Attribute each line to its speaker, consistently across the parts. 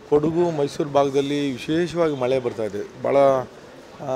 Speaker 1: ಕೊಡಗು ಮೈಸೂರು ಭಾಗದಲ್ಲಿ ವಿಶೇಷವಾಗಿ ಮಳೆ ಬರ್ತಾ ಇದೆ ಭಾಳ ಆ,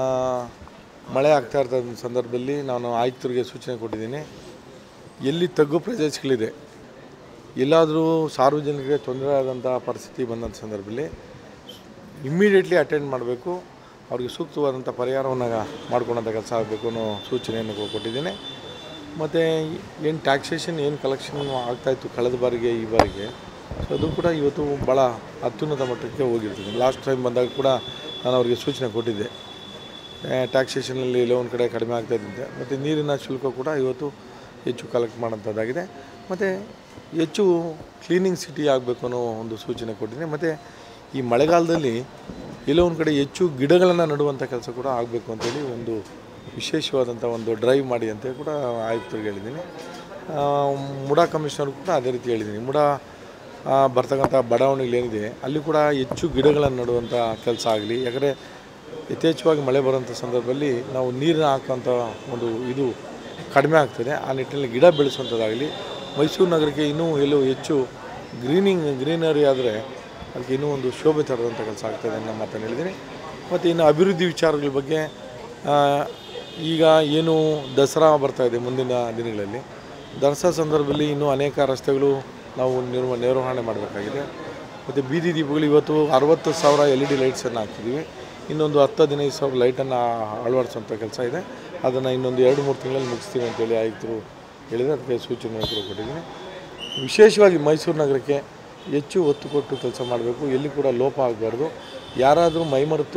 Speaker 1: ಮಳೆ ಆಗ್ತಾ ಇರ್ತಕ್ಕಂಥ ಸಂದರ್ಭದಲ್ಲಿ ನಾನು ಆಯುಕ್ತರಿಗೆ ಸೂಚನೆ ಕೊಟ್ಟಿದ್ದೀನಿ ಎಲ್ಲಿ ತಗ್ಗು ಪ್ರದೇಶಗಳಿದೆ ಎಲ್ಲಾದರೂ ಸಾರ್ವಜನಿಕರಿಗೆ ತೊಂದರೆ ಆದಂಥ ಪರಿಸ್ಥಿತಿ ಬಂದಂಥ ಸಂದರ್ಭದಲ್ಲಿ ಇಮ್ಮಿಡಿಯೇಟ್ಲಿ ಅಟೆಂಡ್ ಮಾಡಬೇಕು ಅವ್ರಿಗೆ ಸೂಕ್ತವಾದಂಥ ಪರಿಹಾರವನ್ನು ಮಾಡ್ಕೊಳ್ಳೋಂಥ ಕೆಲಸ ಆಗಬೇಕು ಅನ್ನೋ ಸೂಚನೆಯನ್ನು ಕೊ- ಕೊಟ್ಟಿದ್ದೇನೆ ಮತ್ತು ಏನು ಟ್ಯಾಕ್ಸೇಷನ್ ಏನು ಕಲೆಕ್ಷನ್ ಆಗ್ತಾಯಿತ್ತು ಕಳೆದ ಬಾರಿಗೆ ಈ ಬಾರಿಗೆ ಸೊ ಅದು ಕೂಡ ಇವತ್ತು ಭಾಳ ಅತ್ಯುನ್ನತ ಮಟ್ಟಕ್ಕೆ ಹೋಗಿರ್ತದೆ ಲಾಸ್ಟ್ ಟೈಮ್ ಬಂದಾಗ ಕೂಡ ನಾನು ಅವರಿಗೆ ಸೂಚನೆ ಕೊಟ್ಟಿದ್ದೆ ಟ್ಯಾಕ್ಸೇಷನಲ್ಲಿ ಎಲ್ಲೋ ಒಂದು ಕಡೆ ಕಡಿಮೆ ಆಗ್ತಾ ಇದ್ದಂತೆ ಮತ್ತು ನೀರಿನ ಶುಲ್ಕ ಕೂಡ ಇವತ್ತು ಹೆಚ್ಚು ಕಲೆಕ್ಟ್ ಮಾಡೋಂಥದ್ದಾಗಿದೆ ಮತ್ತು ಹೆಚ್ಚು ಕ್ಲೀನಿಂಗ್ ಸಿಟಿ ಆಗಬೇಕು ಅನ್ನೋ ಒಂದು ಸೂಚನೆ ಕೊಟ್ಟಿದ್ದೀನಿ ಮತ್ತು ಈ ಮಳೆಗಾಲದಲ್ಲಿ ಎಲ್ಲೋ ಒಂದು ಕಡೆ ಹೆಚ್ಚು ಗಿಡಗಳನ್ನು ನಡುವಂಥ ಕೆಲಸ ಕೂಡ ಆಗಬೇಕು ಅಂತೇಳಿ ಒಂದು ವಿಶೇಷವಾದಂಥ ಒಂದು ಡ್ರೈವ್ ಮಾಡಿ ಅಂತ ಕೂಡ ಆಯುಕ್ತರಿಗೆ ಹೇಳಿದ್ದೀನಿ ಆ, ಮುಡಾ ಕಮಿಷನರ್ ಕೂಡ ಅದೇ ರೀತಿ ಹೇಳಿದ್ದೀನಿ ಮುಡಾ ಆ, ಬರ್ತಕ್ಕಂಥ ಬಡಾವಣೆಗಳೇನಿದೆ ಅಲ್ಲಿ ಕೂಡ ಹೆಚ್ಚು ಗಿಡಗಳನ್ನು ನಡುವಂಥ ಕೆಲಸ ಆಗಲಿ ಯಾಕಂದರೆ ಯಥೇಚ್ಛವಾಗಿ ಮಳೆ ಬರೋಂಥ ಸಂದರ್ಭದಲ್ಲಿ ನಾವು ನೀರನ್ನ ಹಾಕೋಂಥ ಒಂದು ಇದು ಕಡಿಮೆ ಆಗ್ತದೆ ಆ ನಿಟ್ಟಿನಲ್ಲಿ ಗಿಡ ಬೆಳೆಸುವಂಥದ್ದಾಗಲಿ ಮೈಸೂರು ನಗರಕ್ಕೆ ಇನ್ನೂ ಎಲ್ಲೋ ಹೆಚ್ಚು ಗ್ರೀನಿಂಗ್ ಗ್ರೀನರಿ ಆದರೆ ಅದಕ್ಕೆ ಇನ್ನೂ ಒಂದು ಶೋಭೆ ತರುವಂಥ ಕೆಲಸ ಆಗ್ತದೆ ಅನ್ನೋ ಮಾತನ್ನು ಹೇಳಿದ್ದೀನಿ ಮತ್ತು ಇನ್ನು ಅಭಿವೃದ್ಧಿ ವಿಚಾರಗಳ ಬಗ್ಗೆ ಆ, ಈಗ ಏನು ದಸರಾ ಬರ್ತಾ ಇದೆ ಮುಂದಿನ ದಿನಗಳಲ್ಲಿ ದಸರಾ ಸಂದರ್ಭದಲ್ಲಿ ಇನ್ನೂ ಅನೇಕ ರಸ್ತೆಗಳು ನಾವು ನಿರ್ವ ನಿರ್ವಹಣೆ ಮಾಡಬೇಕಾಗಿದೆ ಮತ್ತು ಬೀದಿ ದೀಪಗಳು ಇವತ್ತು ಅರವತ್ತು ಸಾವಿರ ಎಲ್ ಇ ಡಿ ಲೈಟ್ಸನ್ನು ಹಾಕ್ತಿದ್ದೀವಿ ಇನ್ನೊಂದು ಹತ್ತು ಹದಿನೈದು ಸಾವಿರ ಲೈಟನ್ನು ಅಳವಡಿಸುವಂಥ ಕೆಲಸ ಇದೆ ಅದನ್ನು ಇನ್ನೊಂದು ಎರಡು ಮೂರು ತಿಂಗಳಲ್ಲಿ ಮುಗಿಸ್ತೀವಿ ಅಂತೇಳಿ ಆಯುಕ್ತರು ಹೇಳಿದರೆ ಅದಕ್ಕೆ ಸೂಚನೆ ಕೂಡ ಕೊಟ್ಟಿದ್ದೀನಿ ವಿಶೇಷವಾಗಿ ಮೈಸೂರು ನಗರಕ್ಕೆ ಹೆಚ್ಚು ಒತ್ತು ಕೊಟ್ಟು ಕೆಲಸ ಮಾಡಬೇಕು ಎಲ್ಲಿ ಕೂಡ ಲೋಪ ಆಗಬಾರ್ದು ಯಾರಾದರೂ ಮೈಮರೆತು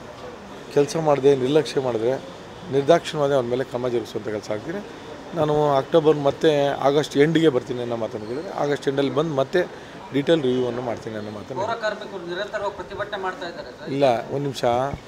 Speaker 1: ಕೆಲಸ ಮಾಡದೆ ನಿರ್ಲಕ್ಷ್ಯ ಮಾಡಿದ್ರೆ ನಿರ್ದಾಕ್ಷಿಣ್ಯವಾದ ಅವ್ರ ಮೇಲೆ ಕ್ರಮ ಜರುಗಿಸುವಂಥ ಕೆಲಸ ಆಗ್ತೀನಿ ನಾನು ಅಕ್ಟೋಬರ್ ಮತ್ತೆ ಆಗಸ್ಟ್ ಎಂಡಿಗೆ ಬರ್ತೀನಿ ಅನ್ನೋ ಮಾತನ್ನು ಹೇಳಿದರೆ ಆಗಸ್ಟ್ ಎಂಡಲ್ಲಿ ಬಂದು ಮತ್ತೆ ಡೀಟೇಲ್ ರಿವ್ಯೂವನ್ನು ಮಾಡ್ತೀನಿ ಅನ್ನೋ ಮಾತನ್ನು
Speaker 2: ಪೌರ ಕಾರ್ಮಿಕರು ನಿರಂತರವಾಗಿ ಪ್ರತಿಭಟನೆ ಮಾಡ್ತಾ ಇದ್ದಾರೆ ಸರ್
Speaker 1: ಇಲ್ಲ ಒಂದು ನಿಮಿಷ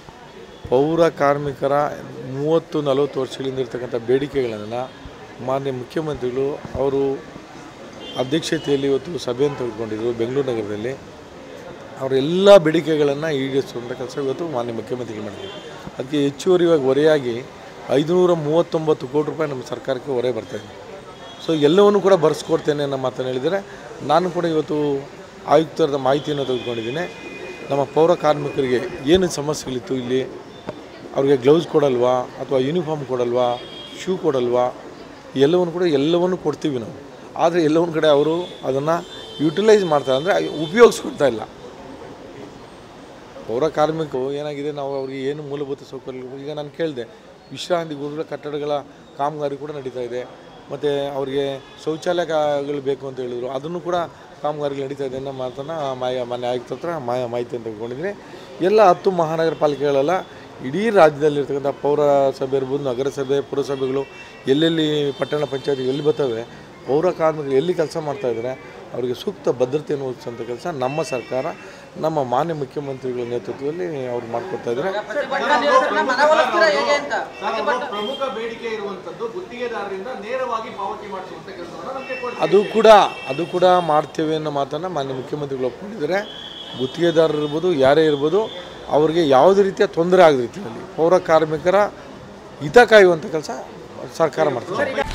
Speaker 1: ಪೌರ ಕಾರ್ಮಿಕರ ಮೂವತ್ತು ನಲವತ್ತು ವರ್ಷಗಳಿಂದ ಇರ್ತಕ್ಕಂಥ ಬೇಡಿಕೆಗಳನ್ನು ಮಾನ್ಯ ಮುಖ್ಯಮಂತ್ರಿಗಳು ಅವರು ಅಧ್ಯಕ್ಷತೆಯಲ್ಲಿ ಇವತ್ತು ಸಭೆಯನ್ನು ತೆಗೆದುಕೊಂಡಿದ್ರು ಬೆಂಗಳೂರು ನಗರದಲ್ಲಿ ಅವರ ಎಲ್ಲ ಬೇಡಿಕೆಗಳನ್ನು ಈಡೇರಿಸುವಂಥ ಕೆಲಸ ಇವತ್ತು ಮಾನ್ಯ ಮುಖ್ಯಮಂತ್ರಿಗಳು ಮಾಡಿದ್ದಾರೆ ಅದಕ್ಕೆ ಹೆಚ್ಚುವರಿಯಾಗಿ ಹೊರೆಯಾಗಿ ಐದುನೂರ ಮೂವತ್ತೊಂಬತ್ತು ಕೋಟಿ ರೂಪಾಯಿ ನಮ್ಮ ಸರ್ಕಾರಕ್ಕೆ ಹೊರೆ ಬರ್ತಾಯಿದೆ ಸೊ ಎಲ್ಲವನ್ನೂ ಕೂಡ ಬರೆಸ್ಕೊಡ್ತೇನೆ ಅನ್ನೋ ಮಾತನ್ನು ಹೇಳಿದರೆ ನಾನು ಕೂಡ ಇವತ್ತು ಆಯುಕ್ತರದ ಮಾಹಿತಿಯನ್ನು ತೆಗೆದುಕೊಂಡಿದ್ದೀನಿ ನಮ್ಮ ಪೌರ ಕಾರ್ಮಿಕರಿಗೆ ಏನು ಸಮಸ್ಯೆಗಳಿತ್ತು ಇಲ್ಲಿ ಅವ್ರಿಗೆ ಗ್ಲೌಸ್ ಕೊಡಲ್ವಾ ಅಥವಾ ಯೂನಿಫಾರ್ಮ್ ಕೊಡಲ್ವಾ ಶೂ ಕೊಡಲ್ವಾ ಎಲ್ಲವನ್ನು ಕೂಡ ಎಲ್ಲವನ್ನು ಕೊಡ್ತೀವಿ ನಾವು ಆದರೆ ಎಲ್ಲವೊಂದು ಕಡೆ ಅವರು ಅದನ್ನು ಯುಟಿಲೈಸ್ ಮಾಡ್ತಾರೆ ಅಂದರೆ ಉಪಯೋಗಿಸ್ಕೊಡ್ತಾ ಇಲ್ಲ ಪೌರ ಕಾರ್ಮಿಕರು ಏನಾಗಿದೆ ನಾವು ಅವ್ರಿಗೆ ಏನು ಮೂಲಭೂತ ಸೌಕರ್ಯಗಳು ಈಗ ನಾನು ಕೇಳಿದೆ ವಿಶ್ರಾಂತಿ ಗೃಹಗಳ ಕಟ್ಟಡಗಳ ಕಾಮಗಾರಿ ಕೂಡ ನಡೀತಾ ಇದೆ ಮತ್ತು ಅವರಿಗೆ ಶೌಚಾಲಯಗಳು ಬೇಕು ಅಂತ ಹೇಳಿದರು ಅದನ್ನು ಕೂಡ ಕಾಮಗಾರಿಗಳು ನಡೀತಾ ಇದೆ ಅನ್ನೋ ಮಾತನ್ನು ಮಾಯ ಮಾನ್ಯ ಆಯುಕ್ತ ಹತ್ರ ಮಾಯ ಮಾಹಿತಿಯನ್ನು ತೆಗೆದುಕೊಂಡಿದ್ದೀನಿ ಎಲ್ಲ ಹತ್ತು ಮಹಾನಗರ ಪಾಲಿಕೆಗಳೆಲ್ಲ ಇಡೀ ರಾಜ್ಯದಲ್ಲಿರ್ತಕ್ಕಂಥ ಪೌರಸಭೆ ಇರ್ಬೋದು ನಗರಸಭೆ ಪುರಸಭೆಗಳು ಎಲ್ಲೆಲ್ಲಿ ಪಟ್ಟಣ ಪಂಚಾಯತ್ ಎಲ್ಲಿ ಬರ್ತವೆ ಪೌರ ಕಾರ್ಮಿಕರು ಎಲ್ಲಿ ಕೆಲಸ ಮಾಡ್ತಾ ಇದ್ದಾರೆ ಅವರಿಗೆ ಸೂಕ್ತ ಭದ್ರತೆಯನ್ನು ಒದಗಿಸುವಂಥ ಕೆಲಸ ನಮ್ಮ ಸರ್ಕಾರ ನಮ್ಮ ಮಾನ್ಯ ಮುಖ್ಯಮಂತ್ರಿಗಳ ನೇತೃತ್ವದಲ್ಲಿ ಅವ್ರು ಮಾಡ್ಕೊಡ್ತಾ ಇದ್ದಾರೆ
Speaker 2: ಪ್ರತಿಭಟನಾ ನಿರತರನ್ನ ಮನವೊಲಿಸ್ತೀರಾ ಹೇಗೆ ಅಂತ
Speaker 3: ಸರ್, ಒಬ್ಬ ಪ್ರಮುಖ ಬೇಡಿಕೆ ಇರುವಂತದ್ದು ಗುತ್ತಿಗೆದಾರರಿಂದ ನೇರವಾಗಿ ಪಾವತಿ ಮಾಡಿಸುವಂತ ಕೆಲಸವನ್ನು ನಮಗೆ ಕೊಡಿ
Speaker 1: ಅದು ಕೂಡ ಅದು ಕೂಡ ಮಾಡ್ತೇವೆ ಅನ್ನೋ ಮಾತನ್ನು ಮಾನ್ಯ ಮುಖ್ಯಮಂತ್ರಿಗಳು ಒಪ್ಕೊಂಡಿದ್ದಾರೆ ಗುತ್ತಿಗೆದಾರರು ಇರ್ಬೋದು ಯಾರೇ ಇರ್ಬೋದು ಅವರಿಗೆ ಯಾವುದೇ ರೀತಿಯ ತೊಂದರೆ ಆಗದ ರೀತಿಯಲ್ಲಿ ಪೌರ ಕಾರ್ಮಿಕರ ಹಿತ ಕಾಯುವಂಥ ಕೆಲಸ ಸರ್ಕಾರ ಮಾಡ್ತದೆ